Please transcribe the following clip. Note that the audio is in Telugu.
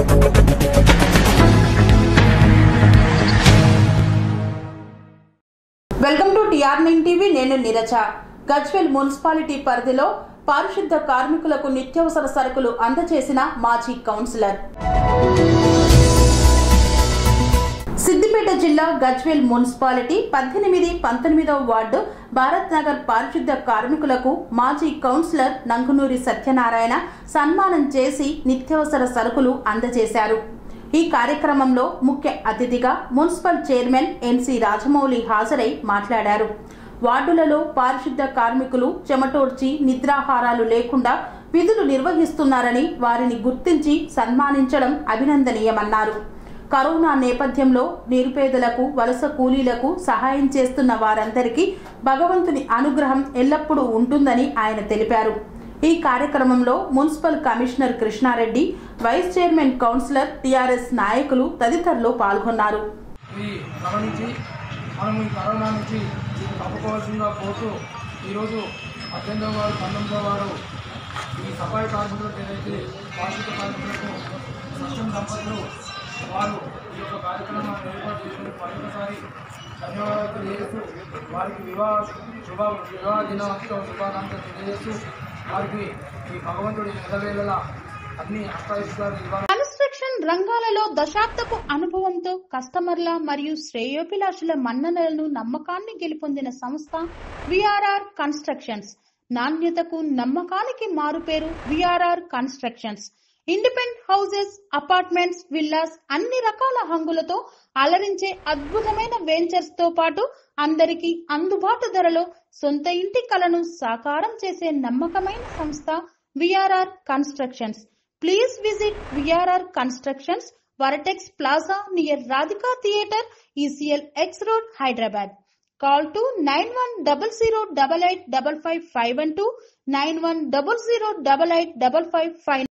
Welcome to TR nine TV నేను నిరజ గజ్వెల్ మున్సిపాలిటీ పరిధిలో పారిశుద్ధ కార్మికులకు నిత్యావసర సరుకులు అందజేసిన మాజీ కౌన్సిలర్ సిద్దిపేట జిల్లా గజ్వేల్ మున్సిపాలిటీ పద్దెనిమిది పంతొమ్మిదవ వార్డు భారత్ నగర్ పారిశుద్ధ కార్మికులకు మాజీ కౌన్సిలర్ నంగునూరి సత్యనారాయణ సన్మానం చేసి నిత్యావసర సరుకులు అందజేశారు ఈ కార్యక్రమంలో ముఖ్య అతిథిగా మున్సిపల్ చైర్మన్ ఎన్సి రాజమౌళి హాజరై మాట్లాడారు వార్డులలో పారిశుద్ధ కార్మికులు చెమటోడ్చి నిద్రాహారాలు లేకుండా విధులు నిర్వహిస్తున్నారని వారిని గుర్తించి సన్మానించడం అభినందనీయమన్నారు కరోనా నేపథ్యంలో నిరుపేదలకు వలస కూలీలకు సహాయం చేస్తున్న వారందరికీ భగవంతుని అనుగ్రహం ఎల్లప్పుడూ ఉంటుందని ఆయన తెలిపారు ఈ కార్యక్రమంలో municipal commissioner Krishna Reddy vice chairman councillor TRS నాయకులు తదితరులు పాల్గొన్నారు ఇది గమనించి మనం ఈ కరోనా నుంచి తప్పుకోవాల్సిందిగా కోరుతూ ఈరోజు పద్దెనిమిదవ వారు పంతొమ్మిదవ వారు ఈ సఫాయి కార్మికులకు ఏదైతే పారిశుద్ధ కార్మికులకు సత్యం దంపతులు వారు ఈ యొక్క కార్యక్రమాన్ని ఏర్పాటు చేసిన మరొకసారి ధన్యవాదాలు తెలియజేస్తూ వారికి వివాహ శుభ వివాహ దినోత్సవ శుభాకాంక్షలు తెలియజేస్తూ వారికి ఈ భగవంతుడి నిలవేళలా అన్ని అష్టాయిష్టాలు ఇవ్వాలి కన్స్ట్రక్షన్ రంగాలలో దశాబ్దపు అనుభవంతో కస్టమర్ల మరియు శ్రేయోభిలాషుల మన్ననలను నమ్మకాన్ని గెలుపొందిన సంస్థ విఆర్ఆర్ కన్స్ట్రక్షన్స్ నాణ్యతకు నమ్మకానికి మారుపేరు VRR constructions independent houses apartments villas అన్ని రకాల హంగులతో అలరించే అద్భుతమైన వెంచర్స్ తో పాటు అందరికీ అందుబాటు ధరలో సొంత ఇంటి కలను సాకారం చేసే నమ్మకమైన సంస్థ VRR constructions Please visit VRR Constructions, Varatex Plaza near Radhika Theatre, ECL X Road, Hyderabad. Call to 9100885551 91008855